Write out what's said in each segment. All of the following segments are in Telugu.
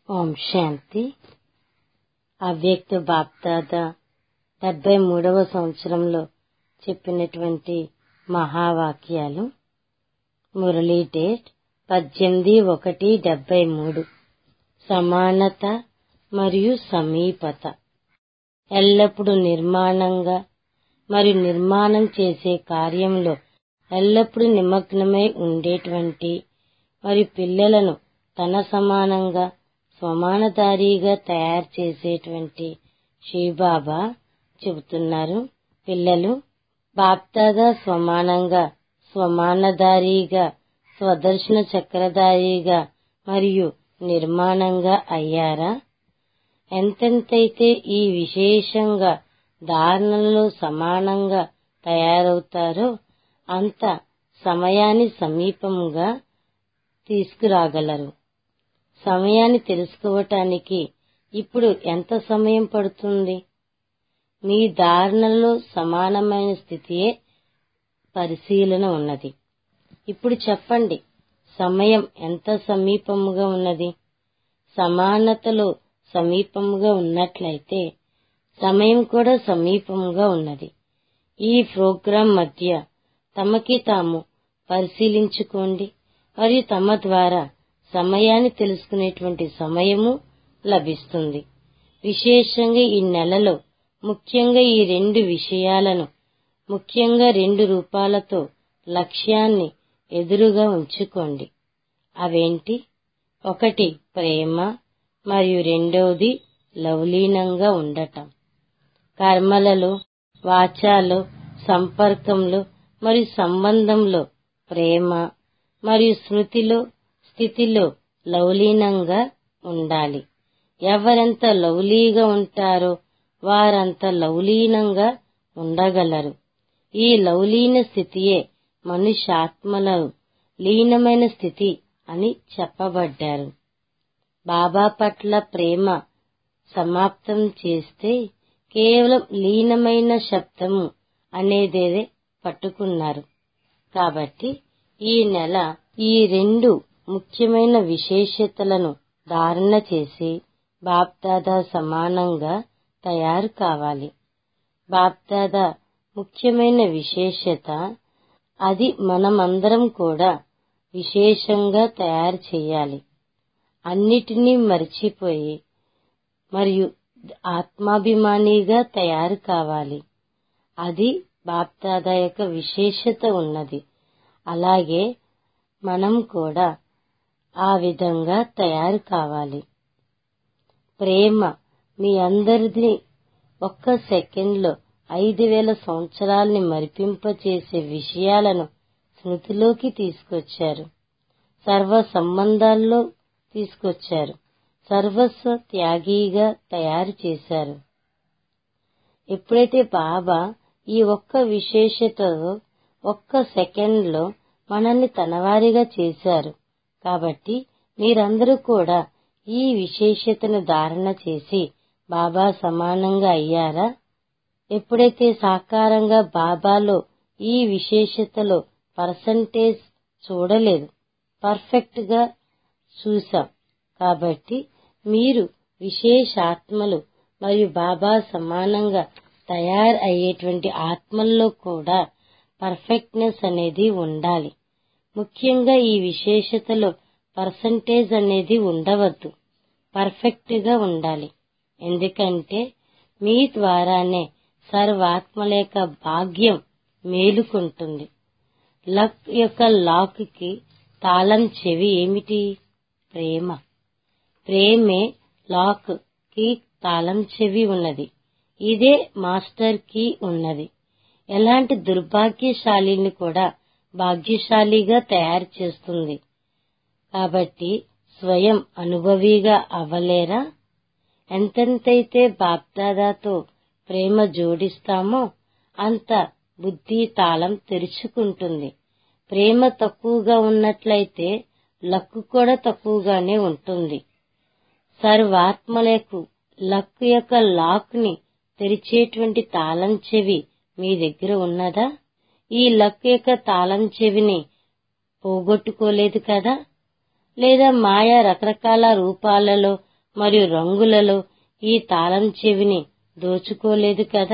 ఓం శాంతి అవ్యక్త బాప్దాద డెబ్బై మూడవ సంవత్సరంలో చెప్పినటువంటి మహావాక్యాలు మురళీ డేట్ పద్దెనిమిది ఒకటి డెబ్బై మూడు సమానత మరియు సమీపత ఎల్లప్పుడూ నిర్మాణంగా మరియు నిర్మాణం చేసే కార్యంలో ఎల్లప్పుడూ నిమగ్నమై ఉండేటువంటి మరియు పిల్లలను తన సమానంగా సమానధారిగా తయారు చేసేటువంటి శ్రీబాబా చెబుతున్నారు పిల్లలు బాప్దాదా సమానంగా స్వమానధారిగా స్వదర్శన చక్రధారిగా మరియు నిర్మాణంగా అయ్యారా ఎంతెంతైతే ఈ విశేషంగా ధారణలో సమానంగా తయారవుతారో అంత సమయాన్ని సమీపంగా తీసుకురాగలరు సమయాన్ని తెలుసుకోవటానికి ఇప్పుడు ఎంత సమయం పడుతుంది మీ ధారణలో సమానమైన స్థితియే పరిశీలన ఉన్నది ఇప్పుడు చెప్పండి సమయం ఎంత సమీపముగా ఉన్నది సమానతలో సమీపముగా ఉన్నట్లయితే సమయం కూడా సమీపముగా ఉన్నది ఈ ప్రోగ్రాం మధ్య తమకి తాము పరిశీలించుకోండి మరియు తమ ద్వారా సమయాన్ని తెలుసుకునేటువంటి సమయము లభిస్తుంది విశేషంగా ఈ నెలలో ముఖ్యంగా ఈ రెండు విషయాలను ముఖ్యంగా రెండు రూపాలతో లక్ష్యాన్ని ఎదురుగా ఉంచుకోండి అవేంటి ఒకటి ప్రేమ మరియు రెండవది లవలీనంగా ఉండటం కర్మలలో వాచాలో సంపర్కంలో మరియు సంబంధంలో ప్రేమ మరియు స్మృతిలో స్థితిలో లవలీనంగా ఉండాలి ఎవరెంత లవ్లీగా ఉంటారో వారంత లవలీనంగా ఉండగలరు ఈ లవలీన స్థితియే మనుష్యాత్మల లీనమైన స్థితి అని చెప్పబడ్డారు బాబా పట్ల ప్రేమ సమాప్తం చేస్తే కేవలం లీనమైన శబ్దము అనేదేదే పట్టుకున్నారు కాబట్టి ఈ నెల ఈ రెండు ముఖ్యమైన విశేషతలను ధారణ చేసి బాప్దాదా సమానంగా తయారు కావాలి బాప్దాదా ముఖ్యమైన విశేషత అది మనమందరం కూడా విశేషంగా తయారు చేయాలి అన్నిటినీ మర్చిపోయి మరియు ఆత్మాభిమానిగా తయారు కావాలి అది బాప్దాదా యొక్క విశేషత ఉన్నది అలాగే మనం కూడా ఆ విధంగా తయారు కావాలి ప్రేమ మీ అందరిది ఒక్క సెకండ్లో ఐదు వేల సంవత్సరాల్ని మరిపింపచేసే విషయాలను స్మృతిలోకి తీసుకొచ్చారు సర్వ సంబంధాల్లో తీసుకొచ్చారు సర్వస్వ త్యాగిగా తయారు చేశారు ఎప్పుడైతే బాబా ఈ ఒక్క విశేషతతో ఒక్క సెకండ్లో మనల్ని తనవారిగా చేశారు కాబట్టి మీరందరూ కూడా ఈ విశేషతను ధారణ చేసి బాబా సమానంగా అయ్యారా ఎప్పుడైతే సాకారంగా బాబాలో ఈ విశేషతలో పర్సంటేజ్ చూడలేదు పర్ఫెక్ట్ గా చూసాం కాబట్టి మీరు విశేషాత్మలు మరియు బాబా సమానంగా తయారు అయ్యేటువంటి ఆత్మల్లో కూడా పర్ఫెక్ట్నెస్ అనేది ఉండాలి ముఖ్యంగా ఈ విశేషతలో పర్సంటేజ్ అనేది ఉండవద్దు పర్ఫెక్ట్ గా ఉండాలి ఎందుకంటే మీ ద్వారానే సర్వాత్మల యొక్క భాగ్యం మేలుకుంటుంది లక్ యొక్క లాక్ కి తాళం చెవి ఏమిటి ప్రేమ ప్రేమే లాక్ కి తాళం చెవి ఉన్నది ఇదే మాస్టర్ కీ ఉన్నది ఎలాంటి దుర్భాగ్యశాలిని కూడా భాగ్యశాలిగా తయారు చేస్తుంది కాబట్టి స్వయం అనుభవిగా అవ్వలేరా ఎంతెంతైతే బాప్దాదాతో ప్రేమ జోడిస్తామో అంత బుద్ధి తాళం తెరుచుకుంటుంది ప్రేమ తక్కువగా ఉన్నట్లయితే లక్కు కూడా తక్కువగానే ఉంటుంది సర్వాత్మలకు లక్ యొక్క లాక్ ని తెరిచేటువంటి తాళం చెవి మీ దగ్గర ఉన్నదా ఈ లక్ యొక్క తాళం చెవిని పోగొట్టుకోలేదు కదా లేదా మాయ రకరకాల రూపాలలో మరియు రంగులలో ఈ తాళం చెవిని దోచుకోలేదు కదా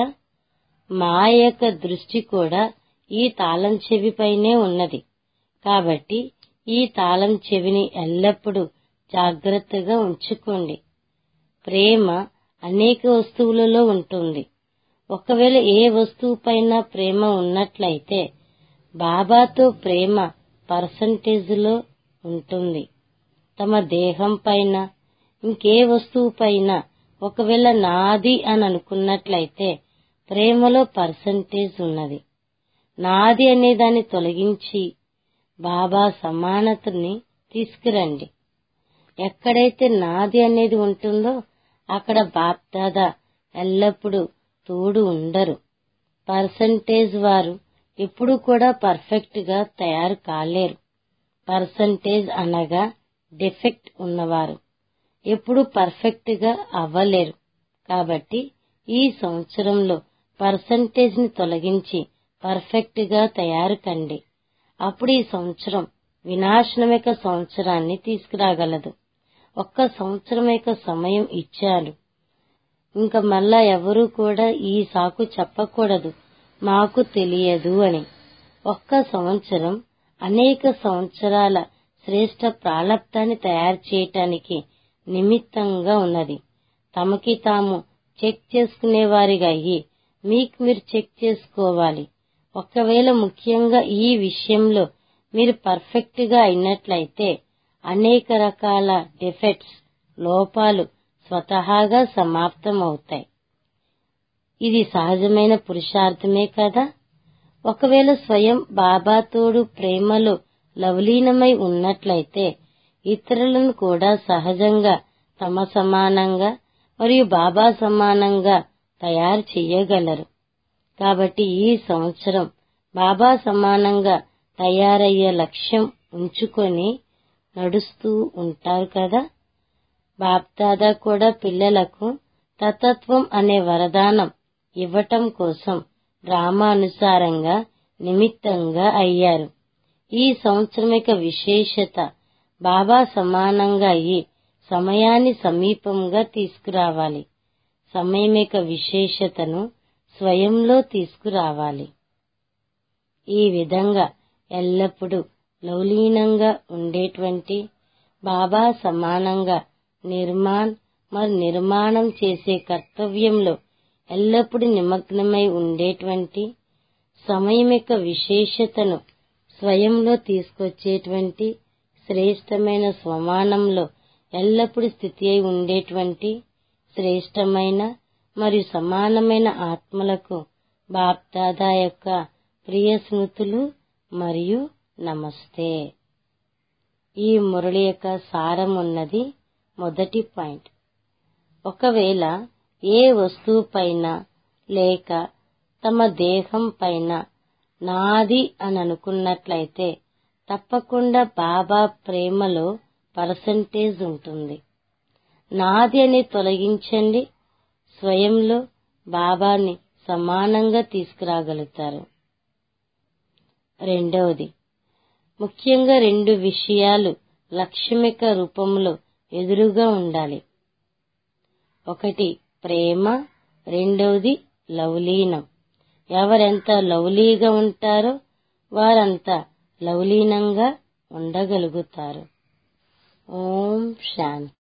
మాయ యొక్క దృష్టి కూడా ఈ తాళం చెవిపైనే ఉన్నది కాబట్టి ఈ తాళం చెవిని ఎల్లప్పుడూ జాగ్రత్తగా ఉంచుకోండి ప్రేమ అనేక వస్తువులలో ఉంటుంది ఒకవేళ ఏ వస్తువుపైన ప్రేమ ఉన్నట్లయితే బాబాతో ప్రేమ పర్సంటేజ్లో ఉంటుంది తమ దేహం పైన ఇంకే వస్తువు పైన ఒకవేళ నాది అని అనుకున్నట్లయితే ప్రేమలో పర్సంటేజ్ ఉన్నది నాది అనే దాన్ని తొలగించి బాబా సమానతని తీసుకురండి ఎక్కడైతే నాది అనేది ఉంటుందో అక్కడ బాప్దాదా ఎల్లప్పుడూ తోడు ఉండరు పర్సంటేజ్ వారు ఎప్పుడు కూడా పర్ఫెక్ట్ గా తయారు కాలేరు పర్సంటేజ్ అనగా డిఫెక్ట్ ఉన్నవారు ఎప్పుడు పర్ఫెక్ట్ గా అవ్వలేరు కాబట్టి ఈ సంవత్సరంలో పర్సంటేజ్ ని తొలగించి పర్ఫెక్ట్ గా తయారు కండి అప్పుడు ఈ సంవత్సరం వినాశనం యొక్క సంవత్సరాన్ని తీసుకురాగలదు ఒక్క సంవత్సరం యొక్క సమయం ఇచ్చారు ఇంకా మళ్ళా ఎవరూ కూడా ఈ సాకు చెప్పకూడదు మాకు తెలియదు అని ఒక్క సంవత్సరం అనేక సంవత్సరాల శ్రేష్ట ప్రాలబ్ధాన్ని తయారు చేయటానికి నిమిత్తంగా ఉన్నది తమకి తాము చెక్ చేసుకునేవారిగా అయ్యి మీకు మీరు చెక్ చేసుకోవాలి ఒకవేళ ముఖ్యంగా ఈ విషయంలో మీరు పర్ఫెక్ట్ గా అయినట్లయితే అనేక రకాల డిఫెక్ట్స్ లోపాలు స్వతహాగా సమాప్తం అవుతాయి ఇది సహజమైన పురుషార్థమే కదా ఒకవేళ స్వయం బాబా తోడు ప్రేమలో లవలీనమై ఉన్నట్లయితే ఇతరులను కూడా సహజంగా తమ సమానంగా మరియు బాబా సమానంగా తయారు చెయ్యగలరు కాబట్టి ఈ సంవత్సరం బాబా సమానంగా తయారయ్యే లక్ష్యం ఉంచుకొని నడుస్తూ ఉంటారు కదా బాప్దాదా కూడా పిల్లలకు తతత్వం అనే వరదానం ఇవ్వటం కోసం డ్రామానుసారంగా నిమిత్తంగా అయ్యారు ఈ సంవత్సరం యొక్క విశేషత బాబా సమానంగా అయ్యి సమయాన్ని సమీపంగా తీసుకురావాలి సమయం యొక్క విశేషతను స్వయంలో తీసుకురావాలి ఈ విధంగా ఎల్లప్పుడూ లవలీనంగా ఉండేటువంటి బాబా సమానంగా నిర్మాణ్ మరి నిర్మాణం చేసే కర్తవ్యంలో ఎల్లప్పుడూ నిమగ్నమై ఉండేటువంటి సమయం యొక్క విశేషతను స్వయంలో తీసుకొచ్చేటువంటి శ్రేష్టమైన స్వమానంలో ఎల్లప్పుడూ స్థితి అయి ఉండేటువంటి శ్రేష్టమైన మరియు సమానమైన ఆత్మలకు బాప్దాదా యొక్క ప్రియ స్మృతులు మరియు నమస్తే ఈ మురళి యొక్క సారం ఉన్నది మొదటి పాయింట్ ఒకవేళ ఏ వస్తువు పైన లేక తమ దేహం పైన నాది అని అనుకున్నట్లయితే తప్పకుండా బాబా ప్రేమలో పర్సంటేజ్ ఉంటుంది నాది అని తొలగించండి స్వయంలో బాబాని సమానంగా తీసుకురాగలుగుతారు రెండవది ముఖ్యంగా రెండు విషయాలు లక్ష్యమిక రూపంలో ఎదురుగా ఉండాలి ఒకటి ప్రేమ రెండవది లవలీనం ఎవరెంత లవ్లీగా ఉంటారో వారంత లవలీనంగా ఉండగలుగుతారు ఓం శాంతి